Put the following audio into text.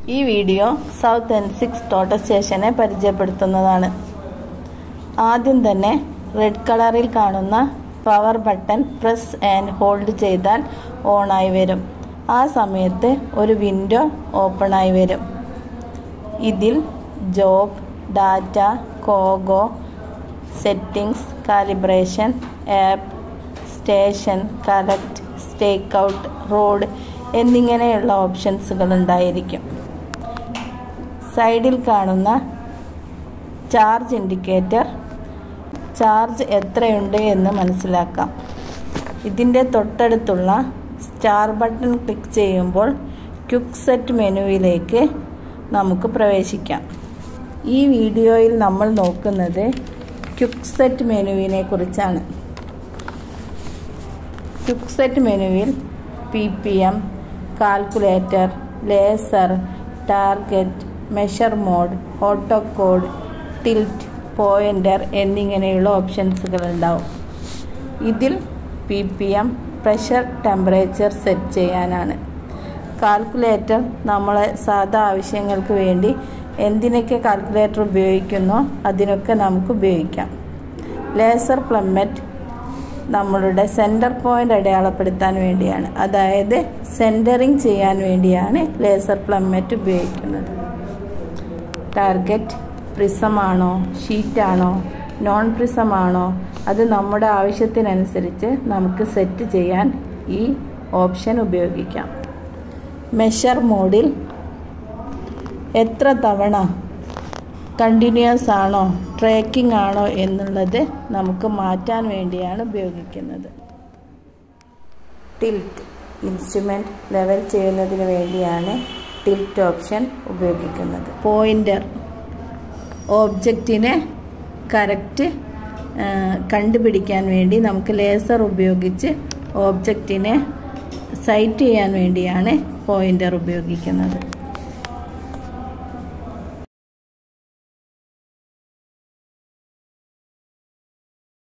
ഈ video south N six total സ്റ്റേഷനെ പരിചയപ്പെടുത്തുന്നതാണ് ആദ്യം തന്നെ റെഡ് കളറിൽ കാണുന്ന power button press and hold ചെയ്താൽ ഓണായി വരും ആ സമയത്ത് ഒരു വിൻഡോ ഓപ്പണായി വരും ഇതിൽ job data COGO settings calibration app station collect stakeout road എന്നിങ്ങനെയുള്ള ഓപ്ഷൻസുകൾ ഉണ്ടായിരിക്കും സൈഡിൽ കാണുന്ന ചാർജ് ഇൻഡിക്കേറ്റർ ചാർജ് എത്രയുണ്ട് എന്ന് മനസ്സിലാക്കാം ഇതിൻ്റെ തൊട്ടടുത്തുള്ള സ്റ്റാർ ബട്ടൺ ക്ലിക്ക് ചെയ്യുമ്പോൾ ക്വിക്ക് സെറ്റ് മെനുവിലേക്ക് നമുക്ക് പ്രവേശിക്കാം ഈ വീഡിയോയിൽ നമ്മൾ നോക്കുന്നത് ക്വിക്ക് സെറ്റ് മെനുവിനെ കുറിച്ചാണ് ക്വിക്ക് സെറ്റ് മെനുവിൽ P P M calculator laser target measure mode auto code tilt pointer എന്നിങ്ങനെയുള്ള ഓപ്ഷൻസുകൾ ഉണ്ടാവും ഇതിൽ P P M pressure temperature set ചെയ്യാനാണ് കാൽക്കുലേറ്റർ നമ്മളെ സാധാ ആവശ്യങ്ങൾക്ക് വേണ്ടി എന്തിനൊക്കെ കാൽക്കുലേറ്റർ ഉപയോഗിക്കുന്നോ അതിനൊക്കെ നമുക്ക് ഉപയോഗിക്കാം ലേസർ പ്ലമ്മറ്റ് നമ്മളുടെ സെൻറ്റർ പോയിൻ്റ് അടയാളപ്പെടുത്താൻ വേണ്ടിയാണ് അതായത് സെൻറ്ററിങ് ചെയ്യാൻ വേണ്ടിയാണ് ലേസർ പ്ലമ്മറ്റ് ഉപയോഗിക്കുന്നത് ടാർഗറ്റ് പ്രിസമാണോ ഷീറ്റാണോ നോൺ പ്രിസമാണോ അത് നമ്മുടെ ആവശ്യത്തിനനുസരിച്ച് നമുക്ക് സെറ്റ് ചെയ്യാൻ ഈ ഓപ്ഷൻ ഉപയോഗിക്കാം മെഷർ മോഡിൽ എത്ര തവണ കണ്ടിന്യൂസ് ആണോ ട്രാക്കിംഗ് ആണോ എന്നുള്ളത് നമുക്ക് മാറ്റാൻ വേണ്ടിയാണ് ഉപയോഗിക്കുന്നത് ടിൽറ്റ് ഇൻസ്ട്രുമെൻറ്റ് ലെവൽ ചെയ്യുന്നതിന് വേണ്ടിയാണ് ടിൽറ്റ് ഓപ്ഷൻ ഉപയോഗിക്കുന്നത് പോയിൻ്റർ ഓബ്ജക്റ്റിനെ കറക്റ്റ് കണ്ടുപിടിക്കാൻ വേണ്ടി നമുക്ക് ലേസർ ഉപയോഗിച്ച് ഓബ്ജക്റ്റിനെ സൈറ്റ് ചെയ്യാൻ വേണ്ടിയാണ് പോയിൻ്റർ ഉപയോഗിക്കുന്നത്